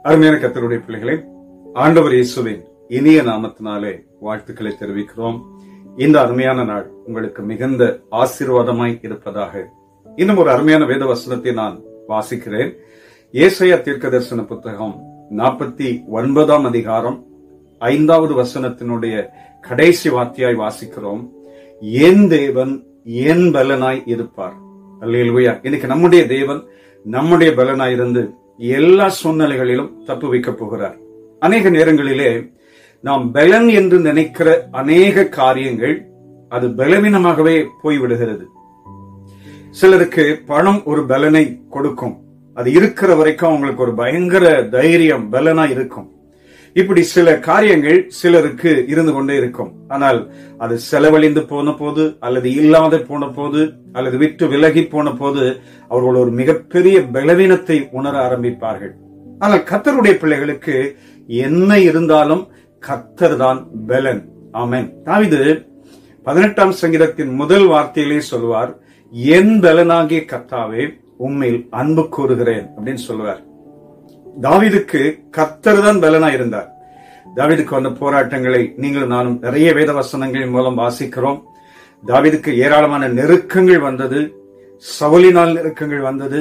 அருமையான கத்தருடைய பிள்ளைகளே ஆண்டவர் இயேசுவின் இனிய நாமத்தினாலே வாழ்த்துக்களை தெரிவிக்கிறோம் இந்த அருமையான நாள் உங்களுக்கு மிகுந்த ஆசீர்வாதமாய் இருப்பதாக இன்னும் ஒரு அருமையான வேத வசனத்தை நான் வாசிக்கிறேன் ஏசையா தீர்க்க தரிசன புத்தகம் நாற்பத்தி ஒன்பதாம் அதிகாரம் ஐந்தாவது வசனத்தினுடைய கடைசி வார்த்தையாய் வாசிக்கிறோம் என் தேவன் என் பலனாய் இருப்பார் அல்லேலூயா இன்னைக்கு நம்முடைய தேவன் நம்முடைய பலனாய் இருந்து எல்லா சூழ்நிலைகளிலும் தப்பு வைக்கப் போகிறார் அநேக நேரங்களிலே நாம் பலன் என்று நினைக்கிற அநேக காரியங்கள் அது பலவீனமாகவே போய்விடுகிறது சிலருக்கு பணம் ஒரு பலனை கொடுக்கும் அது இருக்கிற வரைக்கும் அவங்களுக்கு ஒரு பயங்கர தைரியம் பலனா இருக்கும் இப்படி சில காரியங்கள் சிலருக்கு இருந்து கொண்டே இருக்கும் ஆனால் அது செலவழிந்து போன போது அல்லது இல்லாத போன போது அல்லது விட்டு விலகி போன போது அவர்கள் ஒரு மிகப்பெரிய பலவீனத்தை உணர ஆரம்பிப்பார்கள் ஆனால் கத்தருடைய பிள்ளைகளுக்கு என்ன இருந்தாலும் கத்தர் தான் பலன் ஆமென் தாவிது பதினெட்டாம் சங்கீதத்தின் முதல் வார்த்தையிலே சொல்வார் என் பலனாகிய கத்தாவே உண்மையில் அன்பு கூறுகிறேன் அப்படின்னு சொல்லுவார் தாவிதுக்கு கத்தர் தான் பலனா இருந்தார் தாவிதுக்கு வந்த போராட்டங்களை நீங்களும் நானும் நிறைய வேத வசனங்களின் மூலம் வாசிக்கிறோம் தாவிதுக்கு ஏராளமான நெருக்கங்கள் வந்தது சவுலினால் நெருக்கங்கள் வந்தது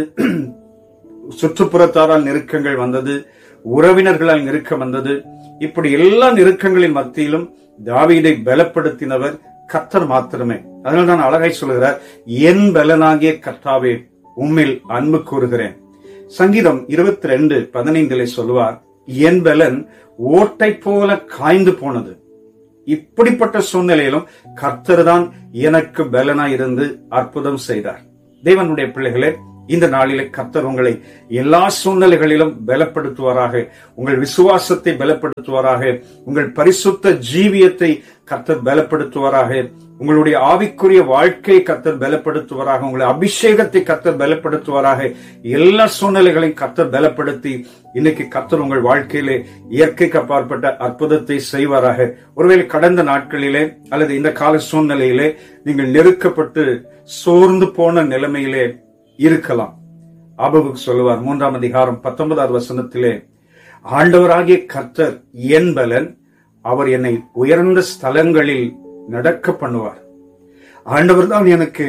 சுற்றுப்புறத்தாரால் நெருக்கங்கள் வந்தது உறவினர்களால் நெருக்கம் வந்தது இப்படி எல்லா நெருக்கங்களின் மத்தியிலும் தாவீதை பலப்படுத்தினவர் கத்தர் மாத்திரமே அதனால நான் அழகாய் சொல்கிறார் என் பலனாகிய கர்த்தாவே உம்மில் அன்பு கூறுகிறேன் சங்கீதம் இருபத்தி ரெண்டு பதினைந்திலே சொல்லுவார் என் பலன் ஓட்டை போல காய்ந்து போனது இப்படிப்பட்ட சூழ்நிலையிலும் கர்த்தர் தான் எனக்கு பலனா இருந்து அற்புதம் செய்தார் தேவனுடைய பிள்ளைகளே இந்த நாளிலே கர்த்தர் உங்களை எல்லா சூழ்நிலைகளிலும் பலப்படுத்துவாராக உங்கள் விசுவாசத்தை பலப்படுத்துவாராக உங்கள் பரிசுத்த ஜீவியத்தை கர்த்தர் பலப்படுத்துவாராக உங்களுடைய ஆவிக்குரிய வாழ்க்கையை கர்த்தர் பலப்படுத்துவாராக உங்களுடைய அபிஷேகத்தை கர்த்தர் பலப்படுத்துவாராக எல்லா சூழ்நிலைகளையும் கர்த்தர் பலப்படுத்தி இன்னைக்கு கர்த்தர் உங்கள் வாழ்க்கையிலே இயற்கைக்கு அப்பாற்பட்ட அற்புதத்தை செய்வாராக ஒருவேளை கடந்த நாட்களிலே அல்லது இந்த கால சூழ்நிலையிலே நீங்கள் நெருக்கப்பட்டு சோர்ந்து போன நிலைமையிலே இருக்கலாம் ஆபகுக் சொல்லுவார் மூன்றாம் அதிகாரம் பத்தொன்பதாவது வசனத்திலே ஆண்டவராகிய கர்த்தர் என் பலன் அவர் என்னை உயர்ந்த ஸ்தலங்களில் நடக்க பண்ணுவார் ஆண்டவர் தான் எனக்கு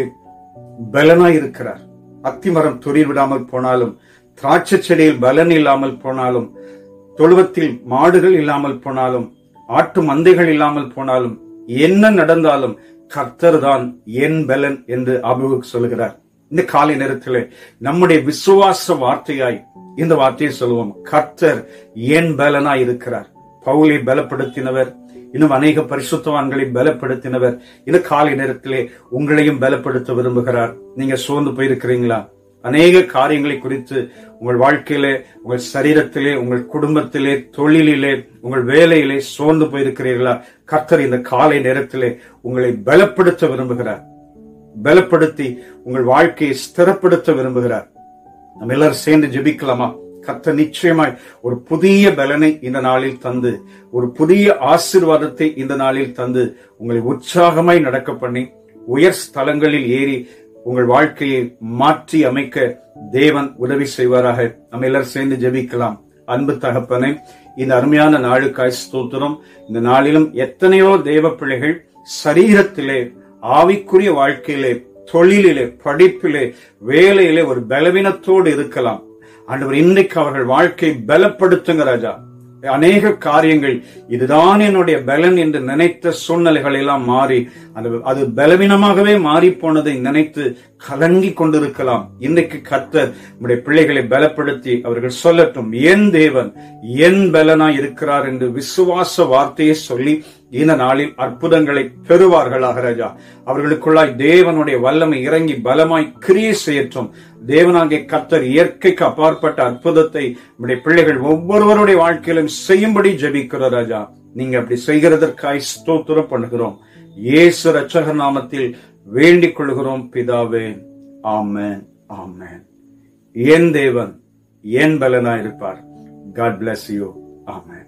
பலனாய் இருக்கிறார் அத்திமரம் துளிர் விடாமல் போனாலும் திராட்சை செடியில் பலன் இல்லாமல் போனாலும் தொழுவத்தில் மாடுகள் இல்லாமல் போனாலும் ஆட்டு மந்தைகள் இல்லாமல் போனாலும் என்ன நடந்தாலும் கர்த்தர் தான் என் பலன் என்று அபுவுக்கு சொல்கிறார் இந்த காலை நேரத்தில் நம்முடைய விசுவாச வார்த்தையாய் இந்த வார்த்தையை சொல்லுவோம் கர்த்தர் என் பலனாய் இருக்கிறார் பவுலை பலப்படுத்தினவர் இன்னும் அநேக பரிசுத்தவான்களை பலப்படுத்தினவர் இந்த காலை நேரத்திலே உங்களையும் பலப்படுத்த விரும்புகிறார் நீங்க சோர்ந்து போயிருக்கிறீங்களா அநேக காரியங்களை குறித்து உங்கள் வாழ்க்கையிலே உங்கள் சரீரத்திலே உங்கள் குடும்பத்திலே தொழிலிலே உங்கள் வேலையிலே சோர்ந்து போயிருக்கிறீர்களா கர்த்தர் இந்த காலை நேரத்திலே உங்களை பலப்படுத்த விரும்புகிறார் பலப்படுத்தி உங்கள் வாழ்க்கையை ஸ்திரப்படுத்த விரும்புகிறார் நம்ம எல்லாரும் சேர்ந்து ஜெபிக்கலாமா கத்த நிச்சயமாய் ஒரு புதிய பலனை இந்த நாளில் தந்து ஒரு புதிய ஆசிர்வாதத்தை இந்த நாளில் தந்து உங்களை உற்சாகமாய் நடக்க பண்ணி உயர் ஸ்தலங்களில் ஏறி உங்கள் வாழ்க்கையை மாற்றி அமைக்க தேவன் உதவி செய்வாராக நம்ம எல்லாரும் சேர்ந்து ஜெபிக்கலாம் அன்பு தகப்பனை இந்த அருமையான நாளுக்காய் ஸ்தோத்திரம் இந்த நாளிலும் எத்தனையோ தேவ பிள்ளைகள் சரீரத்திலே ஆவிக்குரிய வாழ்க்கையிலே தொழிலிலே படிப்பிலே வேலையிலே ஒரு பலவீனத்தோடு இருக்கலாம் ஆண்டவர் இன்றைக்கு அவர்கள் வாழ்க்கை பலப்படுத்துங்க ராஜா அநேக காரியங்கள் இதுதான் என்னுடைய பலன் என்று நினைத்த சூழ்நிலைகள் எல்லாம் மாறி அந்த அது பலவீனமாகவே மாறி போனதை நினைத்து கலங்கி கொண்டிருக்கலாம் இன்றைக்கு கர்த்தர் நம்முடைய பிள்ளைகளை பலப்படுத்தி அவர்கள் சொல்லட்டும் என் தேவன் என் பலனா இருக்கிறார் என்று விசுவாச வார்த்தையை சொல்லி இந்த நாளில் அற்புதங்களை பெறுவார்களாக ராஜா அவர்களுக்குள்ளாய் தேவனுடைய வல்லமை இறங்கி பலமாய் கிரியை செய்யட்டும் தேவனாகிய கர்த்தர் இயற்கைக்கு அப்பாற்பட்ட அற்புதத்தை நம்முடைய பிள்ளைகள் ஒவ்வொருவருடைய வாழ்க்கையிலும் செய்யும்படி ஜெபிக்கிறோம் ராஜா நீங்க அப்படி செய்கிறதற்காய் ஸ்தோத்திரம் பண்ணுகிறோம் இயேசு ரட்சகர் நாமத்தில் வேண்டிக் கொள்கிறோம் பிதாவே ஆமென் ஆமென் என் தேவன் என் பலனா இருப்பார் காட் bless யூ ஆமென்